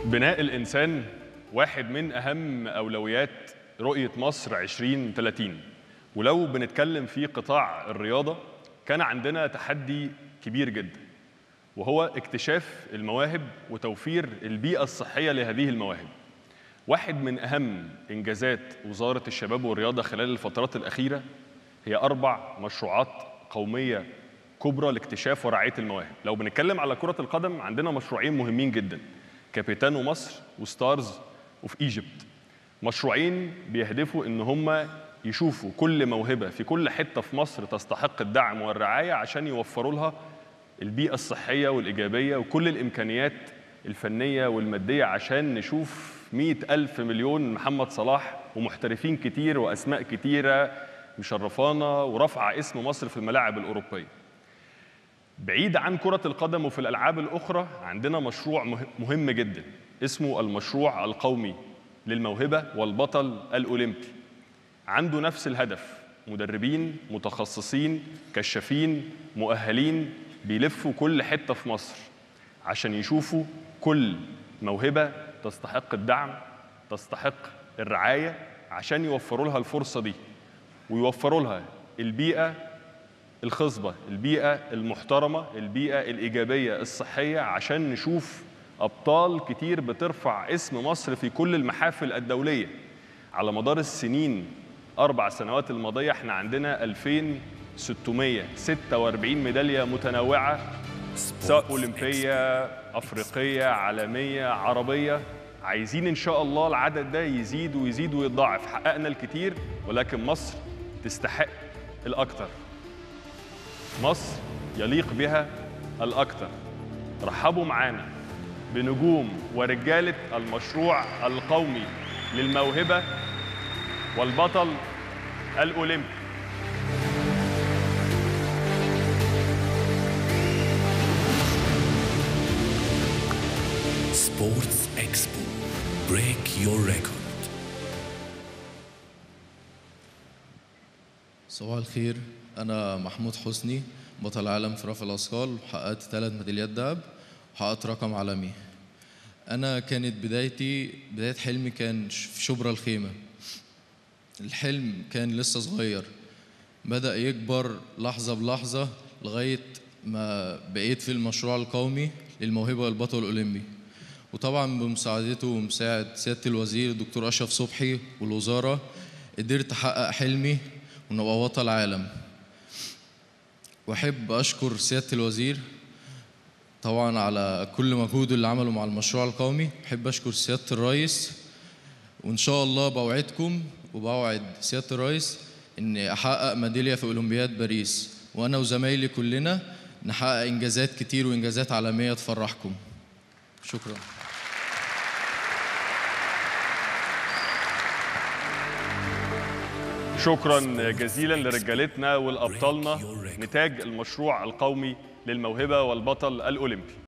بناء الإنسان واحد من أهم أولويات رؤية مصر 2030 ولو بنتكلم في قطاع الرياضة كان عندنا تحدي كبير جدا وهو اكتشاف المواهب وتوفير البيئة الصحية لهذه المواهب واحد من أهم إنجازات وزارة الشباب والرياضة خلال الفترات الأخيرة هي أربع مشروعات قومية كبرى لاكتشاف ورعاية المواهب لو بنتكلم على كرة القدم عندنا مشروعين مهمين جدا كابيتانو مصر وستارز وفي ايجيبت مشروعين بيهدفوا ان هم يشوفوا كل موهبه في كل حته في مصر تستحق الدعم والرعايه عشان يوفروا لها البيئه الصحيه والايجابيه وكل الامكانيات الفنيه والماديه عشان نشوف مئة ألف مليون محمد صلاح ومحترفين كتير وأسماء كتيرة مشرفانا ورفع اسم مصر في الملاعب الأوروبية بعيد عن كرة القدم وفي الألعاب الأخرى عندنا مشروع مهم جدا اسمه المشروع القومي للموهبة والبطل الأولمبي عنده نفس الهدف مدربين متخصصين كشافين مؤهلين بيلفوا كل حتة في مصر عشان يشوفوا كل موهبة تستحق الدعم تستحق الرعاية عشان يوفروا لها الفرصة دي ويوفروا لها البيئة الخصبة البيئة المحترمة البيئة الإيجابية الصحية عشان نشوف أبطال كتير بترفع اسم مصر في كل المحافل الدولية على مدار السنين أربع سنوات الماضية احنا عندنا 2646 ميدالية متنوعة سواء أولمبية أفريقية عالمية عربية عايزين إن شاء الله العدد ده يزيد ويزيد ويتضاعف حققنا الكتير ولكن مصر تستحق الأكثر مصر يليق بها الأكثر رحبوا معانا بنجوم ورجالة المشروع القومي للموهبة والبطل الأولمبي سبورتس اكسبو بريك يور ريكورد صباح الخير أنا محمود حسني بطل عالم في رفع الأثقال حققت ثلاث ميداليات ذهب وحققت رقم عالمي أنا كانت بدايتي بداية حلمي كان في شبرا الخيمة الحلم كان لسه صغير بدأ يكبر لحظة بلحظة لغاية ما بقيت في المشروع القومي للموهبة والبطل الأولمبي وطبعا بمساعدته ومساعد سيادة الوزير الدكتور أشرف صبحي والوزارة قدرت أحقق حلمي ونبقى بطل عالم واحب اشكر سياده الوزير طبعا على كل مجهوده اللي عمله مع المشروع القومي احب اشكر سياده الرئيس وان شاء الله بوعدكم وبوعد سياده الرئيس اني احقق ميداليه في اولمبياد باريس وانا وزمايلي كلنا نحقق انجازات كتير وانجازات عالميه تفرحكم شكرا شكرا جزيلا لرجالتنا والابطالنا نتاج المشروع القومي للموهبه والبطل الاولمبي